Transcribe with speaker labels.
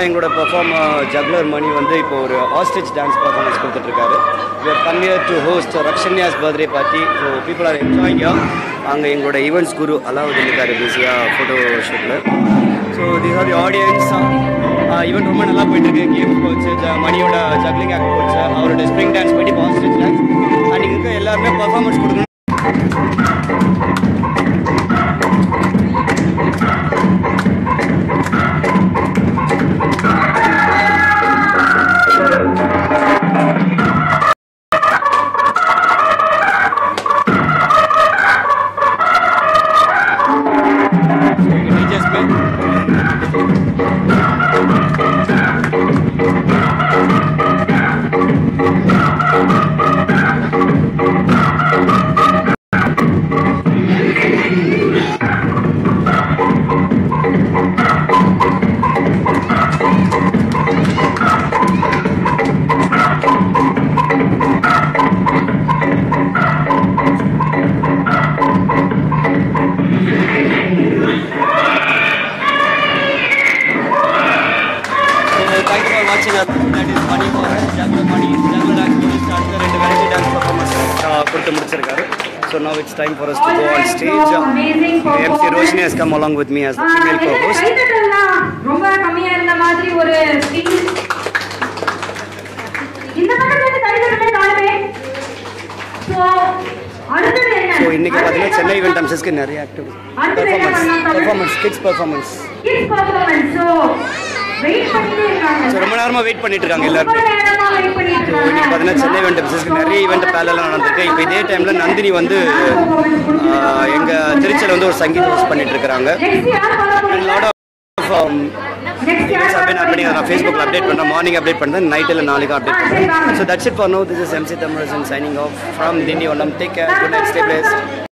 Speaker 1: எங்களோட performer juggler மணி வந்து இப்போ ஒரு ஆஸ்டேஜ் டான்ஸ் பர்ஃபார்மன்ஸ் கொடுத்துட்ருக்காரு you are come here to host Rakshanya's birthday party so people are enjoying yeah அங்கே எங்களோட ஈவெண்ட்ஸ் குரு அலாவுதீன் இருக்காரு பிஸியாக ஃபோட்டோ ஷூட்டில் so these are the audience event ரொம்ப நல்லா போயிட்டு இருக்கு கேம் கோச்சு மணியோட ஜக்லிங் ஆக்ட் கோச்சு அவரோட ஸ்ப்ரிங் டான்ஸ் பண்ணி ஆஸ்டேஜ் டான்ஸ் அன்றைக்கி இருக்க எல்லாருமே பர்ஃபார்மன்ஸ் கொடுக்கணும் DJs में So thank you for watching us. That is Money for Jungle Money. Jungle Dance முடிச்சு அடுத்த ரெண்டு வெரைட்டி டான்ஸ் பர்ஃபார்மன்ஸ் கொடுத்து முடிச்சிருக்காரு so now it's time for us to go on stage. MC Roshni has come along with me as the female co-host.
Speaker 2: கைதட்டலாம் ரொம்ப கம்மியா இருந்த மாதிரி ஒரு feel. இந்த பக்கத்துல இருந்து கைதட்டலே காணுமே So, அடுத்தது என்ன
Speaker 1: ஸோ இன்னைக்கு பார்த்தீங்கன்னா சென்னை இவெண்ட் அம்சஸ்க்கு நிறைய activity performance performance kids performance
Speaker 2: Kids performance. So, wait பண்ணிட்டே இருக்காங்க.
Speaker 1: ஸோ ரொம்ப நேரமாக வெயிட் பண்ணிட்டு இருக்காங்க
Speaker 2: ரொம்ப
Speaker 1: எல்லாரும்
Speaker 2: நேரமா wait பண்ணிட்டு
Speaker 1: ஸோ இன்னைக்கு
Speaker 2: இருக்காங்க.
Speaker 1: பார்த்தீங்கன்னா சென்னை இவெண்ட் அம்சஸ்க்கு நிறைய ஈவெண்ட் பேலெல்லாம் நடந்திருக்கு இப்போ இதே டைமில் நந்தினி வந்து எங்கள் திருச்சியில் வந்து ஒரு சங்கீத் ஹோஸ்ட் பண்ணிட்டு இருக்கிறாங்க
Speaker 2: Next யார் பண்ண போறீங்க?
Speaker 1: லாட் ஆஃப்
Speaker 2: Next யார்
Speaker 1: Events have been
Speaker 2: பண்ண
Speaker 1: happening.
Speaker 2: போறீங்க?
Speaker 1: நான் ஃபேஸ்புக்கில் அப்டேட் பண்ணுறேன் மார்னிங் அப்டேட் பண்ணுறேன் நைட்டில் நாளைக்கு அப்டேட் பண்ணுறேன் so that's it for now this is MC Tamil signing off from திண்டி ஒன்னம் take care good night stay place